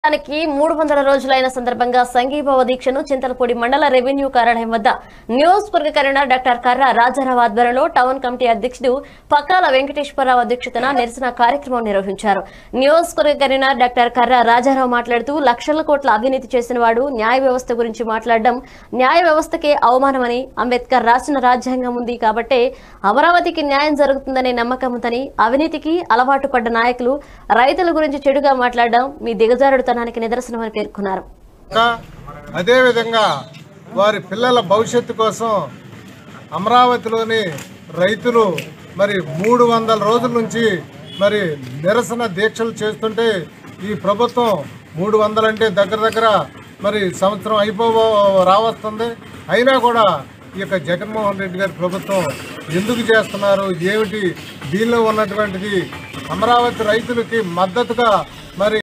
దానికి మూడు వందల రోజులైన సందర్భంగా సంఘీభావ దీక్షను చింతలపూడి మండల రెవెన్యూ కార్యాలయం వద్ద నియోజకవర్గ కన్వీనర్ డాక్టర్ కర్ర రాజారావు ఆధ్వర్యంలో టౌన్ కమిటీ అధ్యక్షుడు పక్కాల వెంకటేశ్వరరావు అధ్యక్షతన నిరసన కార్యక్రమం నిర్వహించారు నియోజకవర్గ కన్వీనర్ డాక్టర్ కర్ర రాజారావు మాట్లాడుతూ లక్షల కోట్ల అవినీతి చేసిన వాడు న్యాయ వ్యవస్థ గురించి మాట్లాడడం న్యాయ వ్యవస్థకే అవమానమని అంబేద్కర్ రాసిన రాజ్యాంగం ఉంది కాబట్టే అమరావతికి న్యాయం జరుగుతుందనే నమ్మకం ఉందని అవినీతికి అలవాటు పడ్డ నాయకులు రైతుల గురించి చెడుగా మాట్లాడడం మీ దిగజారుడుతనానికి నిదర్శనమని పేర్కొన్నారు ఇంకా అదేవిధంగా వారి పిల్లల భవిష్యత్తు కోసం అమరావతిలోని రైతులు మరి మూడు వందల రోజుల నుంచి మరి నిరసన దీక్షలు చేస్తుంటే ఈ ప్రభుత్వం మూడు వందలంటే దగ్గర దగ్గర మరి సంవత్సరం అయిపో రావస్తుంది అయినా కూడా ఈ యొక్క జగన్మోహన్ రెడ్డి గారి ప్రభుత్వం ఎందుకు చేస్తున్నారు ఏమిటి దీనిలో ఉన్నటువంటిది అమరావతి రైతులకి మద్దతుగా మరి